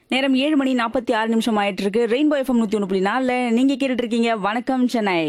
நேரம் ஏழு மணி நாற்பத்தி ஆறு நிமிஷம் ஆயிட்டு இருக்கு ரெயின்போ எஃப்எம் நூத்தி ஒன்று புள்ளி நாலுல நீங்க கேட்டுட்டு இருக்கீங்க வணக்கம் சென்னை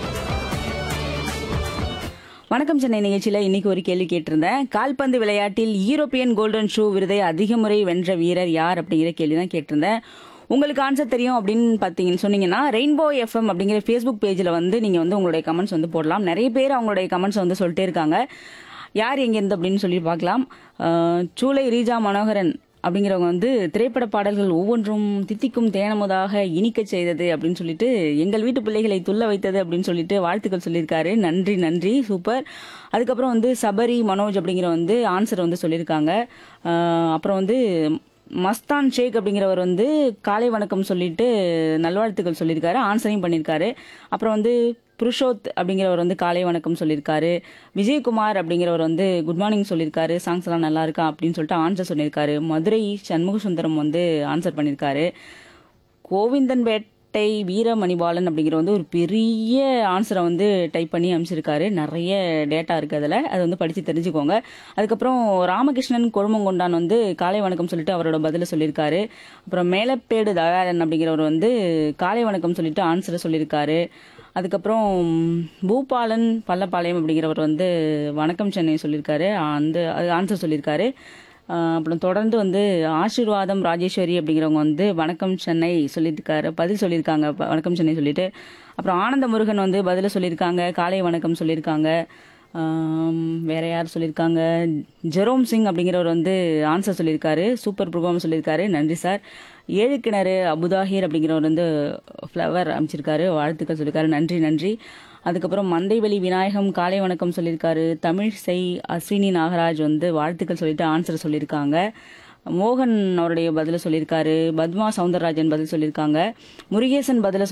வணக்கம் சென்னை நிகழ்ச்சியில இன்னைக்கு ஒரு கேள்வி கேட்டிருந்தேன் கால்பந்து விளையாட்டில் யூரோப்பியன் கோல்டன் ஷூ விருதை அதிக முறை வென்ற வீரர் யார் அப்படிங்கிற கேள்வி தான் கேட்டிருந்தேன் உங்களுக்கு ஆன்சர் தெரியும் அப்படின்னு பார்த்தீங்கன்னு சொன்னீங்கன்னா ரெயின்போ எஃப்எம் அப்படிங்கிற ஃபேஸ்புக் பேஜில் வந்து நீங்கள் வந்து உங்களுடைய கமெண்ட்ஸ் வந்து போடலாம் நிறைய பேர் அவங்களுடைய கமெண்ட்ஸ் வந்து சொல்லிட்டே இருக்காங்க யார் எங்கேருந்து அப்படின்னு சொல்லி பார்க்கலாம் அஹ், சூளை ரீஜா மனோகரன் அப்படிங்கிறவங்க வந்து திரைப்பட பாடல்கள் ஒவ்வொன்றும் தித்திக்கும் தேனமுதாக இனிக்கச் செய்தது அப்படின்னு சொல்லிட்டு எங்கள் வீட்டு பிள்ளைகளை துள்ள வைத்தது அப்படின்னு சொல்லிட்டு வாழ்த்துக்கள் சொல்லியிருக்காரு நன்றி நன்றி சூப்பர் அதுக்கப்புறம் வந்து சபரி மனோஜ் அப்படிங்கிற வந்து ஆன்சர் வந்து சொல்லியிருக்காங்க அஹ் அப்புறம் வந்து மஸ்தான் ஷேக் அப்படிங்கிறவர் வந்து காலை வணக்கம் சொல்லிட்டு நல்வாழ்த்துக்கள் சொல்லியிருக்காரு ஆன்சரையும் பண்ணியிருக்காரு அப்புறம் வந்து புருஷோத் அப்படிங்கிறவர் வந்து காலை வணக்கம் சொல்லியிருக்காரு விஜயகுமார் அப்படிங்கிறவர் வந்து குட் மார்னிங் சொல்லியிருக்காரு சாங்ஸ் எல்லாம் நல்லா இருக்கா அப்படின்னு சொல்லிட்டு ஆன்சர் சொல்லியிருக்காரு மதுரை சண்முக சுந்தரம் வந்து ஆன்சர் பண்ணியிருக்காரு கோவிந்தன்பேட்டை வீரமணிபாலன் அப்படிங்கிற வந்து ஒரு பெரிய ஆன்சரை வந்து டைப் பண்ணி அனுப்பிச்சிருக்காரு நிறைய டேட்டா இருக்கு அதில் அதை வந்து படித்து தெரிஞ்சுக்கோங்க அதுக்கப்புறம் ராமகிருஷ்ணன் கொழுமங்கொண்டான் வந்து காலை வணக்கம் சொல்லிட்டு அவரோட பதிலை சொல்லியிருக்காரு அப்புறம் மேலப்பேடு தயாளன் அப்படிங்கிறவர் வந்து காலை வணக்கம் சொல்லிட்டு ஆன்சரை சொல்லியிருக்காரு அதுக்கப்புறம் பூபாலன் பள்ளப்பாளையம் அப்படிங்கிறவர் வந்து வணக்கம் சென்னை சொல்லியிருக்காரு அந்த அது ஆன்சர் சொல்லியிருக்காரு ஆஹ் அப்புறம் தொடர்ந்து வந்து ஆசீர்வாதம் ராஜேஸ்வரி அப்படிங்கிறவங்க வந்து வணக்கம் சென்னை சொல்லியிருக்காரு பதில் சொல்லியிருக்காங்க ப- வணக்கம் சென்னை சொல்லிட்டு அப்புறம் ஆனந்த முருகன் வந்து பதில சொல்லியிருக்காங்க காலை வணக்கம் சொல்லியிருக்காங்க ஆம், வேற யார் சொல்லியிருக்காங்க ஜெரோம் சிங் அப்படிங்கிறவர் வந்து ஆன்சர் சொல்லியிருக்காரு சூப்பர் ப்ரோக்ராம் சொல்லியிருக்காரு நன்றி சார் ஏழு கிணறு அபுதாஹிர் அப்படிங்கிறவர் வந்து ஃப்ளவர் அமைச்சிருக்காரு வாழ்த்துக்கள் சொல்லியிருக்காரு நன்றி நன்றி அதுக்கப்புறம் மந்தைவெளி விநாயகம் காலை வணக்கம் சொல்லியிருக்காரு தமிழ் செய் அஸ்வினி நாகராஜ் வந்து வாழ்த்துக்கள் சொல்லிட்டு ஆன்சர் சொல்லியிருக்காங்க மோகன் அவருடைய பதில சொல்லியிருக்காரு பத்மா சவுந்தரராஜன் பதில் சொல்லியிருக்காங்க முருகேசன் பதில